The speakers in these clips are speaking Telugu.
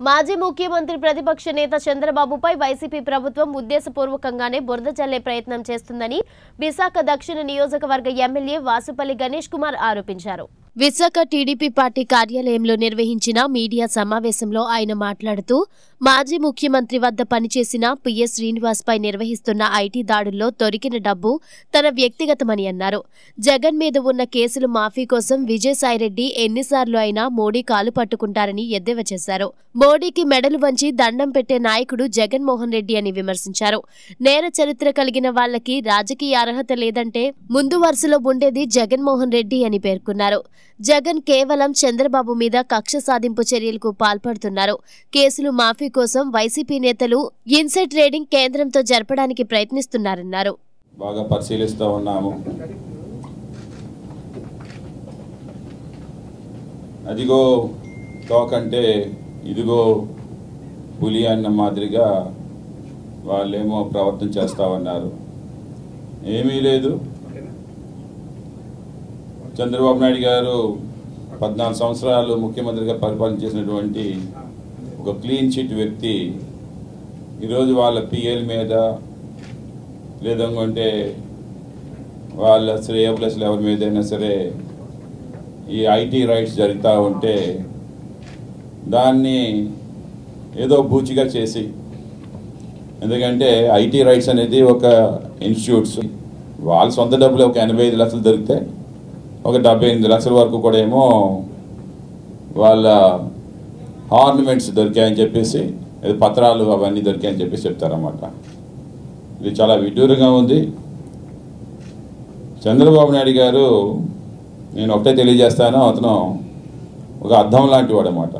మాజీ ముఖ్యమంత్రి ప్రతిపక్ష నేత చంద్రబాబుపై వైసీపీ ప్రభుత్వం ఉద్దేశపూర్వకంగానే బురద చల్లే ప్రయత్నం చేస్తుందని విశాఖ దక్షిణ నియోజకవర్గ ఎమ్మెల్యే వాసుపల్లి గణేష్ కుమార్ ఆరోపించారు విశాఖ టీడీపీ పార్టీ కార్యాలయంలో నిర్వహించిన మీడియా సమావేశంలో ఆయన మాట్లాడుతూ మాజీ ముఖ్యమంత్రి వద్ద పనిచేసిన పిఎస్ శ్రీనివాస్ పై నిర్వహిస్తున్న ఐటీ దాడుల్లో దొరికిన డబ్బు తన వ్యక్తిగతమని అన్నారు జగన్ మీద ఉన్న కేసులు మాఫీ కోసం విజయసాయిరెడ్డి ఎన్నిసార్లు అయినా మోడీ కాలు పట్టుకుంటారని ఎద్దేవా చేశారు మోడీకి మెడలు వంచి దండం పెట్టే నాయకుడు జగన్మోహన్ రెడ్డి అని విమర్శించారు నేర చరిత్ర కలిగిన వాళ్లకి రాజకీయ అర్హత లేదంటే ముందు వరుసలో ఉండేది జగన్మోహన్ రెడ్డి అని పేర్కొన్నారు జగన్ కేవలం చంద్రబాబు మీద కక్ష సాధింపు చర్యలకు పాల్పడుతున్నారు కేసులు మాఫీ కోసం వైసీపీ నేతలు ఇన్సైడ్ ట్రేడింగ్ కేంద్రంతో జరపడానికి ప్రయత్నిస్తున్నారన్నారు బాగా పరిశీలిస్తూ ఉన్నాము అదిగో తోకంటే ఇదిగో పులి అన్న మాదిరిగా వాళ్ళేమో ప్రవర్తన చేస్తూ ఉన్నారు ఏమీ లేదు చంద్రబాబు నాయుడు గారు పద్నాలుగు సంవత్సరాలు ముఖ్యమంత్రిగా పరిపాలన చేసినటువంటి ఒక క్లీన్ చిట్ వ్యక్తి ఈరోజు వాళ్ళ పిఎల్ మీద లేదంటే వాళ్ళ శ్రేయబులస్లు ఎవరి మీదైనా సరే ఈ ఐటీ రైట్స్ జరుగుతూ ఉంటే దాన్ని ఏదో బూచిగా చేసి ఎందుకంటే ఐటీ రైట్స్ అనేది ఒక ఇన్స్టిట్యూట్స్ వాళ్ళ సొంత డబ్బులు ఒక ఎనభై ఐదు లక్షలు దొరికితే ఒక డెబ్బై ఎనిమిది లక్షల వరకు కూడా ఏమో వాళ్ళ ఆర్నమెంట్స్ దొరికాయని చెప్పేసి ఏదో పత్రాలు అవన్నీ దొరికాయని చెప్పేసి చెప్తారన్నమాట ఇది చాలా విడ్డూరంగా ఉంది చంద్రబాబు నాయుడు గారు నేను ఒకటే తెలియజేస్తాను అతను ఒక అద్దం లాంటి వాడు అనమాట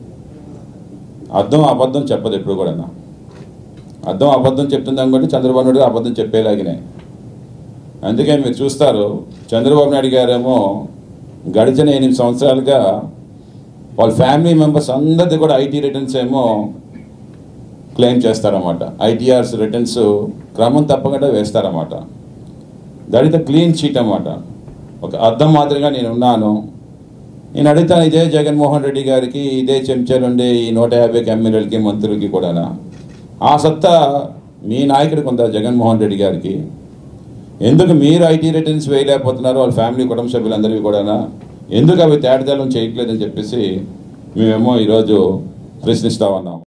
అద్దం అబద్ధం చెప్పదు ఎప్పుడు కూడా అద్దం అబద్ధం చెప్తుంది అనుకుంటే చంద్రబాబు నాయుడు గారు అబద్ధం చెప్పేలాగినే అందుకే మీరు చూస్తారు చంద్రబాబు నాయుడు గారేమో గడిచిన ఎనిమిది సంవత్సరాలుగా వాళ్ళ ఫ్యామిలీ మెంబర్స్ అందరిది కూడా ఐటీ రిటర్న్స్ ఏమో క్లెయిమ్ చేస్తారన్నమాట ఐటీఆర్స్ రిటర్న్స్ క్రమం తప్పకుండా వేస్తారన్నమాట that is the clean sheet అన్నమాట ఒక అర్థం మాదిరిగా నేను ఉన్నాను నేను అడుగుతాను ఇదే జగన్మోహన్ రెడ్డి గారికి ఇదే చెంచాలు ఉండే ఈ నూట యాభై ఎమ్మెల్యేలకి మంత్రులకి కూడా ఆ సత్తా మీ నాయకుడికి ఉందా జగన్మోహన్ రెడ్డి గారికి ఎందుకు మీరు ఐటీ రిటర్న్స్ వేయలేకపోతున్నారు వాళ్ళ ఫ్యామిలీ కుటుంబ సభ్యులందరికీ కూడా ఎందుకు అవి తేటతెల్లం చేయట్లేదని చెప్పేసి మేమేమో ఈరోజు ప్రశ్నిస్తా ఉన్నాం